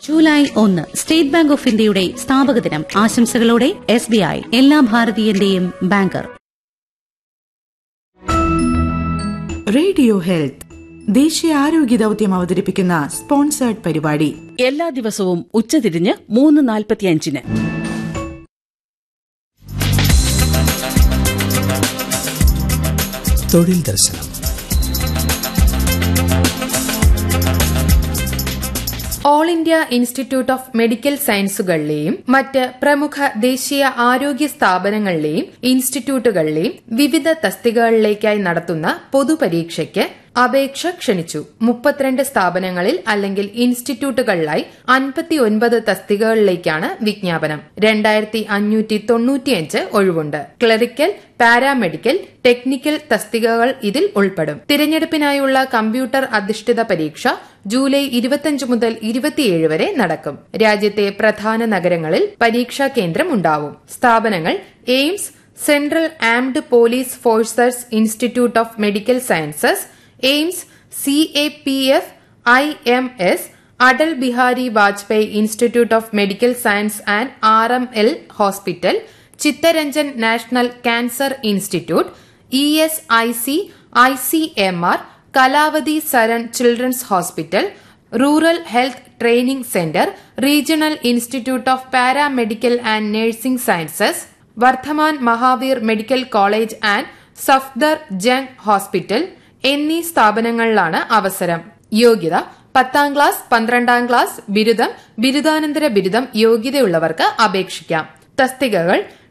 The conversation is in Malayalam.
ജൂലൈ ഒന്ന് സ്റ്റേറ്റ് ബാങ്ക് ഓഫ് ഇന്ത്യയുടെ സ്ഥാപക ദിനം ആശംസകളോടെ എസ് ബി ഐ എല്ലാ ഭാരതീയന്റെയും ബാങ്കർ റേഡിയോ ഹെൽത്ത് ദേശീയ ആരോഗ്യ ദൗത്യം അവതരിപ്പിക്കുന്ന സ്പോൺസേർഡ് പരിപാടി എല്ലാ ദിവസവും ഉച്ചതിരിഞ്ഞ് മൂന്ന് നാൽപ്പത്തിയഞ്ചിന് തൊഴിൽ ദർശനം all India institute of medical സയൻസുകളിലെയും മറ്റ് പ്രമുഖ ദേശീയ ആരോഗ്യ സ്ഥാപനങ്ങളിലെയും ഇൻസ്റ്റിറ്റ്യൂട്ടുകളിലെയും വിവിധ തസ്തികകളിലേക്കായി നടത്തുന്ന പൊതുപരീക്ഷയ്ക്ക് അപേക്ഷ ക്ഷണിച്ചു മുപ്പത്തിരണ്ട് സ്ഥാപനങ്ങളിൽ അല്ലെങ്കിൽ ഇൻസ്റ്റിറ്റ്യൂട്ടുകളിലായി അൻപത്തിയൊൻപത് തസ്തികകളിലേക്കാണ് വിജ്ഞാപനം രണ്ടായിരത്തി അഞ്ഞൂറ്റി തൊണ്ണൂറ്റിയഞ്ച് ഒഴിവുണ്ട് ക്ലറിക്കൽ പാരാമെഡിക്കൽ ടെക്നിക്കൽ തസ്തികകൾ ഇതിൽ ഉൾപ്പെടും തിരഞ്ഞെടുപ്പിനായുള്ള കമ്പ്യൂട്ടർ അധിഷ്ഠിത പരീക്ഷ ജൂലൈ ഇരുപത്തിയഞ്ച് മുതൽ ഇരുപത്തിയേഴ് വരെ നടക്കും രാജ്യത്തെ പ്രധാന നഗരങ്ങളിൽ പരീക്ഷാ കേന്ദ്രം ഉണ്ടാവും സ്ഥാപനങ്ങൾ AIIMS central armed police forces institute of medical sciences AIIMS C A P F I M S Atal Bihari Vajpayee institute of medical science and R M L hospital Chittaranjan national cancer institute E S I C I C M R Kalavati Saran children's hospital rural health training centre regional institute of paramedical and nursing sciences Vardhman Mahavir medical college and Safdar Jung hospital എന്നീ സ്ഥാപനങ്ങളിലാണ് അവസരം യോഗ്യത പത്താം ക്ലാസ് പന്ത്രണ്ടാം ക്ലാസ് ബിരുദം ബിരുദാനന്തര ബിരുദം യോഗ്യതയുള്ളവർക്ക് അപേക്ഷിക്കാം തസ്തികകൾ